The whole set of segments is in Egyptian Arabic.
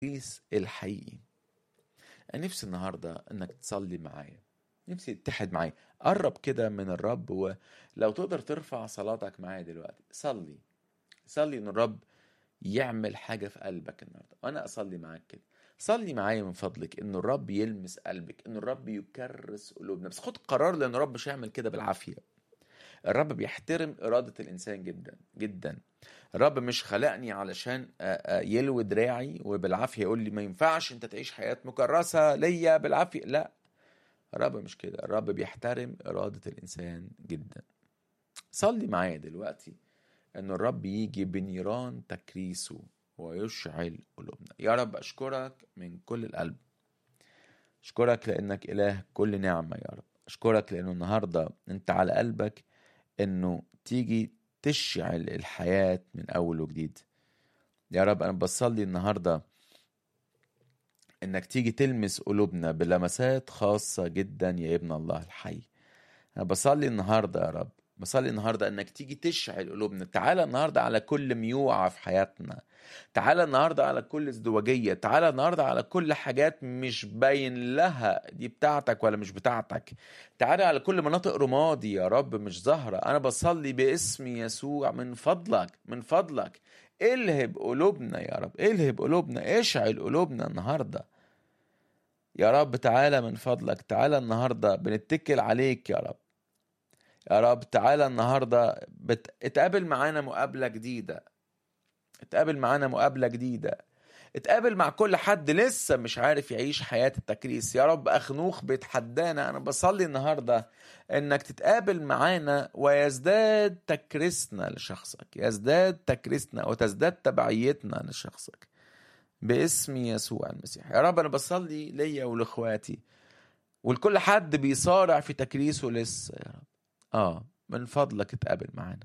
التكريس الحقيقي أنا نفسي النهاردة إنك تصلي معايا نفسي تتحد معايا قرب كده من الرب ولو تقدر ترفع صلاتك معايا دلوقتي صلي صلي إن الرب يعمل حاجة في قلبك النهاردة وأنا أصلي معاك كده صلي معايا من فضلك إن الرب يلمس قلبك إن الرب يكرس قلوبنا بس خد قرار لأن الرب مش هيعمل كده بالعافية الرب بيحترم إرادة الإنسان جدا جدا الرب مش خلقني علشان يلوي دراعي وبالعافية يقول لي ما ينفعش انت تعيش حياة مكرسة ليا بالعافية لا الرب مش كده الرب بيحترم إرادة الإنسان جدا صلي معايا دلوقتي ان الرب يجي بنيران تكريسه ويشعل قلوبنا يا رب اشكرك من كل القلب اشكرك لانك اله كل نعمه يا رب اشكرك لانه النهارده انت على قلبك انه تيجي تشعل الحياه من اول وجديد يا رب انا بصلي النهارده انك تيجي تلمس قلوبنا بلمسات خاصه جدا يا ابن الله الحي انا بصلي النهارده يا رب بصلي النهارده انك تيجي تشعل قلوبنا تعالى النهارده على كل ميوعه في حياتنا تعالى النهارده على كل ازدواجيه تعالى النهارده على كل حاجات مش باين لها دي بتاعتك ولا مش بتاعتك تعالى على كل مناطق رمادي يا رب مش ظاهره انا بصلي باسم يسوع من فضلك من فضلك الهب قلوبنا يا رب الهب قلوبنا اشعل قلوبنا النهارده يا رب تعالى من فضلك تعالى النهارده بنتكل عليك يا رب يا رب تعالى النهارده بت... اتقابل معانا مقابله جديده اتقابل معانا مقابله جديده اتقابل مع كل حد لسه مش عارف يعيش حياة التكريس يا رب أخنوخ بيتحدانا أنا بصلي النهاردة إنك تتقابل معانا ويزداد تكريسنا لشخصك يزداد تكريسنا وتزداد تبعيتنا لشخصك باسم يسوع المسيح يا رب أنا بصلي ليا ولإخواتي ولكل حد بيصارع في تكريسه لسه يا رب اه من فضلك اتقابل معانا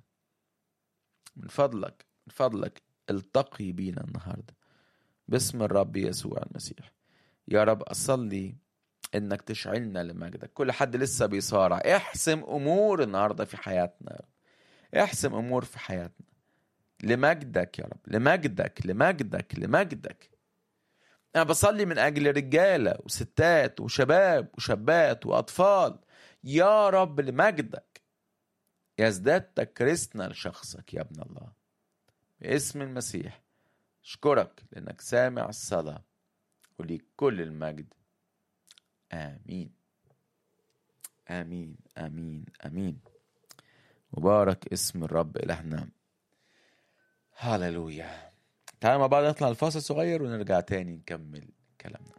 من فضلك من فضلك التقي بينا النهارده باسم الرب يسوع المسيح يا رب اصلي انك تشعلنا لمجدك كل حد لسه بيصارع احسم امور النهارده في حياتنا يا رب احسم امور في حياتنا لمجدك يا رب لمجدك لمجدك لمجدك انا بصلي من اجل رجاله وستات وشباب وشابات واطفال يا رب لمجدك يزداد تكريسنا لشخصك يا ابن الله باسم المسيح اشكرك لانك سامع الصلاة وليك كل المجد امين امين امين امين مبارك اسم الرب الهنا هللويا تعالوا مع بعض نطلع الفاصل صغير ونرجع تاني نكمل كلامنا